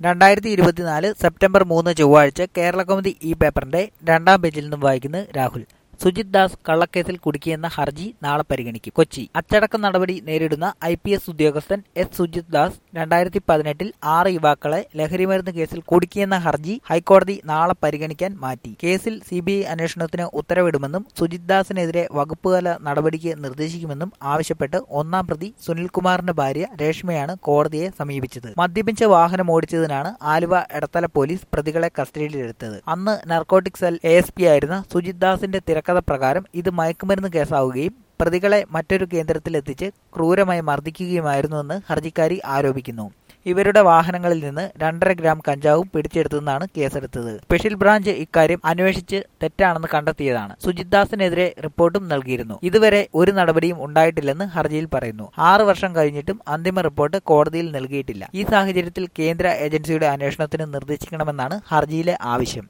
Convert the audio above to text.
രണ്ടായിരത്തി ഇരുപത്തിനാല് സെപ്റ്റംബർ മൂന്ന് ചൊവ്വാഴ്ച കേരള കൗമുദി ഈ പേപ്പറിന്റെ രണ്ടാം പേജിൽ നിന്നും വായിക്കുന്നത് രാഹുൽ സുജിത് ദാസ് കള്ളക്കേസിൽ കുടുക്കിയെന്ന ഹർജി നാളെ പരിഗണിക്കും കൊച്ചി അച്ചടക്ക നടപടി നേരിടുന്ന ഐ പി എസ് ഉദ്യോഗസ്ഥൻ എസ് സുജിത് ദാസ് രണ്ടായിരത്തി പതിനെട്ടിൽ ആറ് യുവാക്കളെ ലഹരിമരുന്ന് കേസിൽ കുടുക്കിയെന്ന ഹർജി ഹൈക്കോടതി നാളെ പരിഗണിക്കാൻ മാറ്റി കേസിൽ സി ബി ഐ അന്വേഷണത്തിന് ഉത്തരവിടുമെന്നും സുജിത് ദാസിനെതിരെ വകുപ്പുതല നടപടിക്ക് നിർദ്ദേശിക്കുമെന്നും ആവശ്യപ്പെട്ട് ഒന്നാം പ്രതി സുനിൽകുമാറിന്റെ ഭാര്യ രേഷ്മയാണ് കോടതിയെ സമീപിച്ചത് മദ്യപിച്ച് വാഹനം ഓടിച്ചതിനാണ് ആലുവ എടത്തല പോലീസ് പ്രതികളെ കസ്റ്റഡിയിലെടുത്തത് അന്ന് narcotic cell A S P ആയിരുന്ന സുജിത് ദാസിന്റെ തിരക്കഥ പ്രകാരം ഇത് മയക്കുമരുന്ന് കേസാവുകയും പ്രതികളെ മറ്റൊരു കേന്ദ്രത്തിലെത്തിച്ച് ക്രൂരമായി മർദ്ദിക്കുകയുമായിരുന്നുവെന്ന് ഹർജിക്കാരി ആരോപിക്കുന്നു ഇവരുടെ വാഹനങ്ങളിൽ നിന്ന് രണ്ടര ഗ്രാം കഞ്ചാവും പിടിച്ചെടുത്തെന്നാണ് കേസെടുത്തത് സ്പെഷ്യൽ ബ്രാഞ്ച് ഇക്കാര്യം അന്വേഷിച്ച് തെറ്റാണെന്ന് കണ്ടെത്തിയതാണ് സുജിത് ദാസിനെതിരെ റിപ്പോർട്ടും നൽകിയിരുന്നു ഇതുവരെ ഒരു നടപടിയും ഉണ്ടായിട്ടില്ലെന്ന് ഹർജിയിൽ പറയുന്നു ആറ് വർഷം കഴിഞ്ഞിട്ടും അന്തിമ റിപ്പോർട്ട് കോടതിയിൽ നൽകിയിട്ടില്ല ഈ സാഹചര്യത്തിൽ കേന്ദ്ര ഏജൻസിയുടെ അന്വേഷണത്തിന് നിർദ്ദേശിക്കണമെന്നാണ് ഹർജിയിലെ ആവശ്യം